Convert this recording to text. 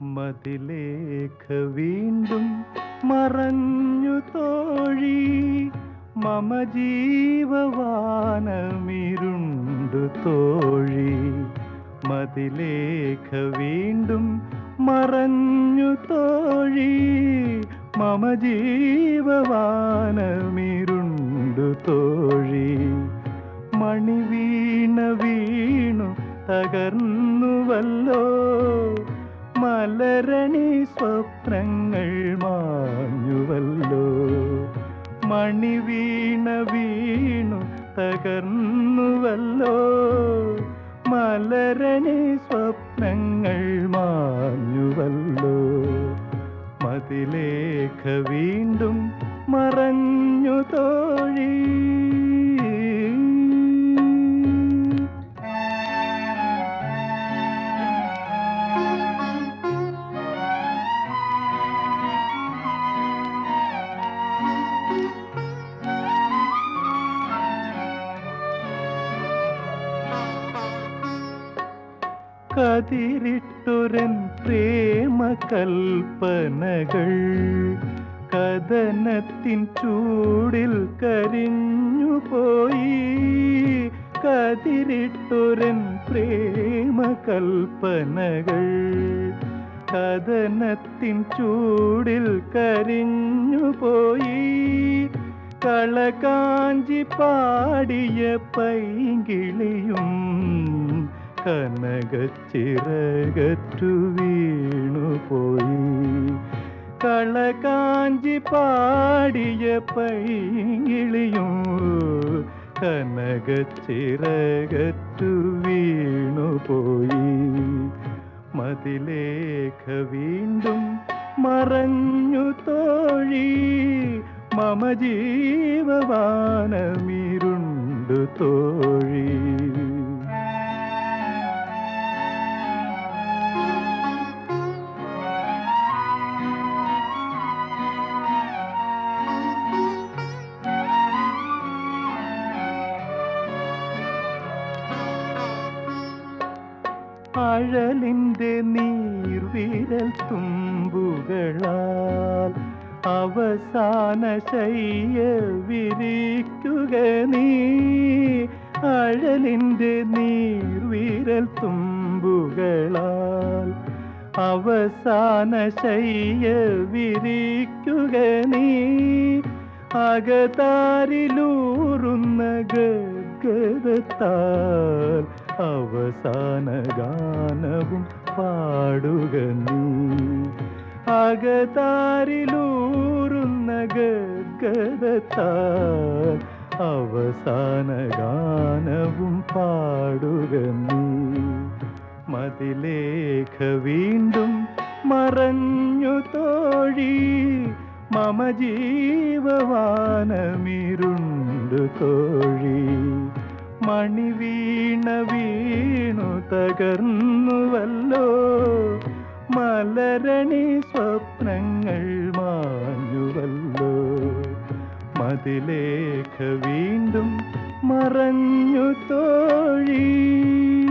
മതിലേഖ വീണ്ടും മറഞ്ഞു തോഴി മമ ജീവവാനമിരുണ്ടു തോഴി മതിലേഖ വീണ്ടും മറഞ്ഞു തോഴി മമ ജീവവാനമിരുണ്ടു തോഴി മണി വീണ വീണു തകർന്നുവല്ലോ മലരണി സ്വപ്നങ്ങൾ മാഞ്ഞുവല്ലോ മണി വീണ വീണു തകർന്നുവല്ലോ മലരണി സ്വപ്നങ്ങൾ മാഞ്ഞുവല്ലോ മതിലേഖ വീണ്ടും മറഞ്ഞു തോഴി കതിരിട്ടൊരൻ പ്രേമ കൽപ്പനകൾ കഥനത്തിൻ ചൂടിൽ കരിഞ്ഞു പോയി കതിരിട്ടൊരൻ പ്രേമ കൽപ്പനകൾ കഥനത്തിൻ ചൂടിൽ കരിഞ്ഞു പോയി കളകാഞ്ചി പാടിയ പൈകിളിയും കനകച്ചിറകറ്റു വീണുപോയി കളകാഞ്ചി പാടിയ പൈകിളിയും കനകച്ചിറകറ്റു വീണുപോയി മതിലേഖ വീണ്ടും മറഞ്ഞു തോഴി മമ ജീവവാനമിരുണ്ടു തോഴി അഴലിൻ്റെ നീർവിരൽ തുമ്പുകളാൽ അവസാന ശയ്യ വിരിക്കുക നീ അഴലിൻ്റെ നീർവിരൽ തുമ്പുകളാൽ അവസാന ശയ്യ വിരിക്കുക നീ അകതാരിലൂറുന്ന ഗദ്ഗതത്താൽ അവസാന ഗാനവും പാടുക നീ അകതാരിലൂറുന്ന ഗദ്ഗതത്താൽ അവസാന ഗാനവും പാടുക നീ മതിലേഖ വീണ്ടും മറഞ്ഞു തോഴി മമ ജീവവാനമിരുണ്ടു തോഴി മണി വീണ വീണു തകർന്നുവല്ലോ മലരണി സ്വപ്നങ്ങൾ മാഞ്ഞുവല്ലോ മതിലേഖ വീണ്ടും മറഞ്ഞു തോഴി